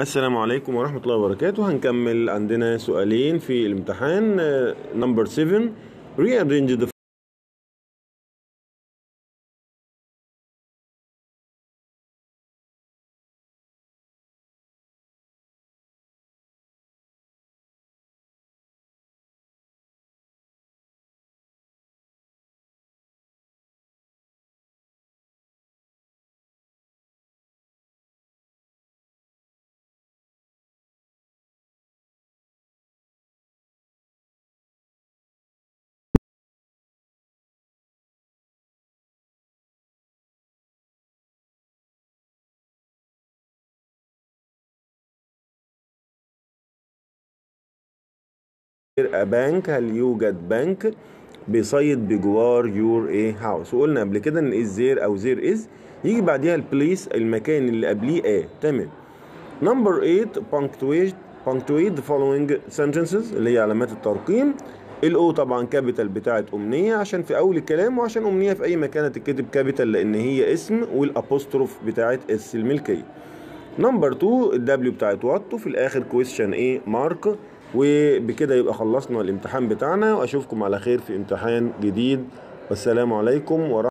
السلام عليكم ورحمة الله وبركاته هنكمل عندنا سؤالين في الامتحان نمبر 7 rearrange the بنك هل يوجد بنك بيصيد بجوار يور ايه هاوس وقلنا قبل كده ان از زير او زير از يجي بعديها البليس المكان اللي قبليه ايه تمام نمبر 8 punctuate punctuate the following sentences اللي هي علامات الترقيم الاو طبعا كابيتال بتاعت امنيه عشان في اول الكلام وعشان امنيه في اي مكان هتتكتب كابيتال لان هي اسم والابوستروف بتاعت اس الملكيه نمبر 2 الدبليو بتاعت وات وفي الاخر كويستشن ايه مارك وبكده يبقى خلصنا الامتحان بتاعنا واشوفكم على خير في امتحان جديد والسلام عليكم ورحمه